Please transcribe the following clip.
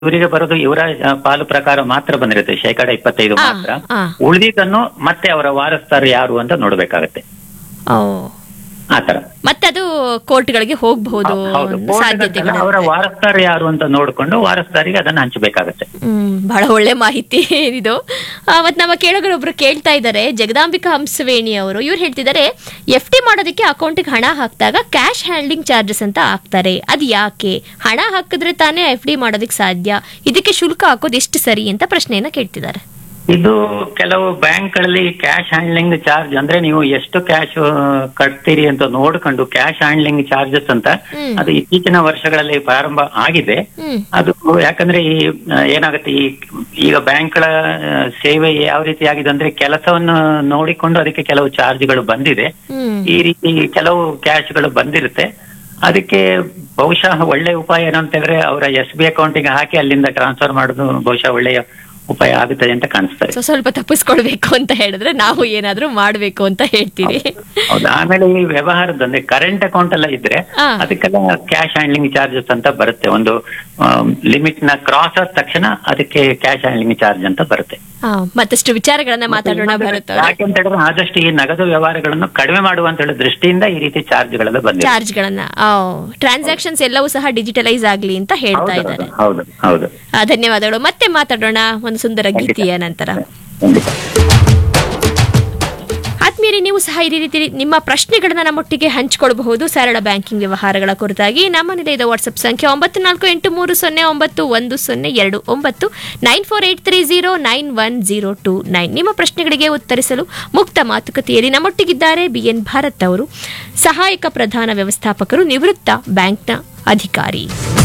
ಇವರಿಗೆ ಬರೋದು ಇವರ ಆ, ಪಾಲು ಪ್ರಕಾರ ಮಾತ್ರ ಬಂದಿರುತ್ತೆ ಶೇಕಡ ಇಪ್ಪತ್ತೈದು ಆ, ಮಾತ್ರ ಆ. ಉಳಿದಿದ್ದನ್ನು ಮತ್ತೆ ಅವರ ವಾರಸ್ದಾರ ಯಾರು ಅಂತ ನೋಡ್ಬೇಕಾಗತ್ತೆ ಓ ಆತರ ಮತ್ತೆ ಅದು ಕೋರ್ಟ್ಗಳಿಗೆ ಹೋಗಬಹುದು ಹೌದು ಸಾಧ್ಯತೆಗಳು ಅವರ ವಾರಸ್ದಾರ ಯಾರು ಅಂತ ನೋಡಿಕೊಂಡು ವಾರಸ್ದಾರಿಗೆ ಅದನ್ನ ಹಂಚಬೇಕಾಗತ್ತೆ ಹ್ಮ್ ಬಹಳ ಒಳ್ಳೆ ಮಾಹಿತಿ ಇದು ಆ, ಮತ್ ನಮ್ಮ ಕೇಳುಗರೊಬ್ರು ಕೇಳ್ತಾ ಇದ್ದಾರೆ ಜಗದಾಂಬಿಕಾ ಹಂಸವೇಣಿ ಅವರು ಇವ್ರು ಹೇಳ್ತಿದ್ದಾರೆ ಎಫ್ ಡಿ ಮಾಡೋದಕ್ಕೆ ಅಕೌಂಟಿಗೆ ಹಣ ಹಾಕಿದಾಗ ಕ್ಯಾಶ್ ಹ್ಯಾಂಡ್ಲಿಂಗ್ ಚಾರ್ಜಸ್ ಅಂತ ಹಾಕ್ತಾರೆ ಅದು ಯಾಕೆ ಹಣ ಹಾಕಿದ್ರೆ ತಾನೇ ಎಫ್ ಡಿ ಮಾಡೋದಕ್ಕೆ ಸಾಧ್ಯ ಇದಕ್ಕೆ ಶುಲ್ಕ ಹಾಕೋದು ಎಷ್ಟು ಸರಿ ಅಂತ ಪ್ರಶ್ನೆಯನ್ನ ಕೇಳ್ತಿದ್ದಾರೆ ಇದು ಕೆಲವು ಬ್ಯಾಂಕ್ಗಳಲ್ಲಿ ಕ್ಯಾಶ್ ಹ್ಯಾಂಡ್ಲಿಂಗ್ ಚಾರ್ಜ್ ಅಂದ್ರೆ ನೀವು ಎಷ್ಟು ಕ್ಯಾಶ್ ಕಟ್ತೀರಿ ಅಂತ ನೋಡ್ಕೊಂಡು ಕ್ಯಾಶ್ ಹ್ಯಾಂಡ್ಲಿಂಗ್ ಚಾರ್ಜಸ್ ಅಂತ ಹ್ಮ್. ಅದು ಇತ್ತೀಚಿನ ವರ್ಷಗಳಲ್ಲಿ ಪ್ರಾರಂಭ ಆಗಿದೆ ಹ್ಮ್ ಅದು ಯಾಕಂದ್ರೆ ಈ ಆ, ಏನಾಗುತ್ತೆ ಈ ಈಗ ಬ್ಯಾಂಕ್ಗಳ ಆ, ಸೇವೆ ಯಾವ ರೀತಿ ಆಗಿದೆ ಅಂದ್ರೆ ಕೆಲಸವನ್ನು ನೋಡಿಕೊಂಡು ಅದಕ್ಕೆ ಕೆಲವು ಚಾರ್ಜ್ಗಳು ಬಂದಿದೆ ಹ್ಮ್ ಈ ರೀತಿ ಕೆಲವು ಕ್ಯಾಶ್ಗಳು ಬಂದಿರುತ್ತೆ ಅದಕ್ಕೆ ಬಹುಶಃ ಒಳ್ಳೆ ಉಪಾಯ ಏನು ಅಂತ ಹೇಳಿದ್ರೆ ಅವರ ಎಸ್ ಬಿ ಅಕೌಂಟಿಗೆ ಹಾಕಿ ಅಲ್ಲಿಂದ ಟ್ರಾನ್ಸ್ಫರ್ ಮಾಡೋದು ಬಹುಶಃ ಒಳ್ಳೆಯ ಉಪಾಯ ಆಗುತ್ತದೆ ಅಂತ ಕಾಣಿಸ್ತದೆ ಸೊ ಸ್ವಲ್ಪ ತಪ್ಪಿಸ್ಕೊಳ್ಬೇಕು ಅಂತ ಹೇಳಿದ್ರೆ ನಾವು ಏನಾದ್ರೂ ಮಾಡ್ಬೇಕು ಅಂತ ಹೇಳ್ತೀರಿ ಹೌದು ಆಮೇಲೆ ಈ ವ್ಯವಹಾರದ ಅಂದ್ರೆ ಕರೆಂಟ್ ಅಕೌಂಟ್ ಎಲ್ಲ ಇದ್ರೆ ಆ. ಅದಕ್ಕೆಲ್ಲ ಕ್ಯಾಶ್ ಹ್ಯಾಂಡ್ಲಿಂಗ್ ಚಾರ್ಜಸ್ ಅಂತ ಬರುತ್ತೆ ಒಂದು ಲಿಮಿಟ್ ನ ಕ್ರಾಸ್ ಆದ ತಕ್ಷಣ ಅದಕ್ಕೆ ಕ್ಯಾಶ್ ಹ್ಯಾಂಡ್ಲಿಂಗ್ ಚಾರ್ಜ್ ಅಂತ ಬರುತ್ತೆ ಆ, ಮತ್ತಷ್ಟು ವಿಚಾರಗಳನ್ನ ಮಾತಾಡೋಣ ಭರತ್ ಅವ್ರೆ. ಯಾಕೆಂತ ಹೇಳಿದ್ರೆ ಆದಷ್ಟು ಈ ನಗದು ವ್ಯವಹಾರಗಳನ್ನು ಕಡಿಮೆ ಮಾಡುವಂತ ಹೇಳೋ ದೃಷ್ಟಿಯಿಂದ ಈ ರೀತಿ ಚಾರ್ಜ್ಗಳೆಲ್ಲ ಬಂದಿದೆ ಚಾರ್ಜ್ಗಳನ್ನ ಟ್ರಾನ್ಸಾಕ್ಷನ್ಸ್ ಎಲ್ಲವೂ ಸಹ ಡಿಜಿಟಲೈಸ್ ಆಗ್ಲಿ ಅಂತ ಹೇಳ್ತಾ ಹೌದು ಇದ್ದಾರೆ ಹೌದು ಹೌದು ಆ, ಧನ್ಯವಾದಗಳು ಮತ್ತೆ ಮಾತಾಡೋಣ ಒಂದು ಸುಂದರ ಗೀತೆಯ ನಂತರ ಖಂಡಿತ ಆತ್ಮೀಯರೇ ನೀವು ಸಹ ಇದೇ ರೀತಿ ನಿಮ್ಮ ಪ್ರಶ್ನೆಗಳನ್ನ ನಮ್ಮೊಟ್ಟಿಗೆ ಹಂಚಿಕೊಳ್ಳಬಹುದು ಸರಳ ಬ್ಯಾಂಕಿಂಗ್ ವ್ಯವಹಾರಗಳ ಕುರಿತಾಗಿ ನಮ್ಮ ನಿಲಯದ ವಾಟ್ಸ್ಆಪ್ ಸಂಖ್ಯೆ ಒಂಬತ್ತು ನಾಲ್ಕು ಎಂಟು ಮೂರು ಸೊನ್ನೆ ಒಂಬತ್ತು ಒಂದು ಸೊನ್ನೆ ಎರಡು ಒಂಬತ್ತು nine four eight three zero nine one zero two nine ನಿಮ್ಮ ಪ್ರಶ್ನೆಗಳಿಗೆ ಉತ್ತರಿಸಲು ಮುಕ್ತ ಮಾತುಕತೆಯಲ್ಲಿ ನಮ್ಮೊಟ್ಟಿಗಿದ್ದಾರೆ ಬಿ ಎನ್ ಭಾರತ್ ಅವರು ಸಹಾಯಕ ಪ್ರಧಾನ ವ್ಯವಸ್ಥಾಪಕರು ನಿವೃತ್ತ ಬ್ಯಾಂಕ್ನ ಅಧಿಕಾರಿ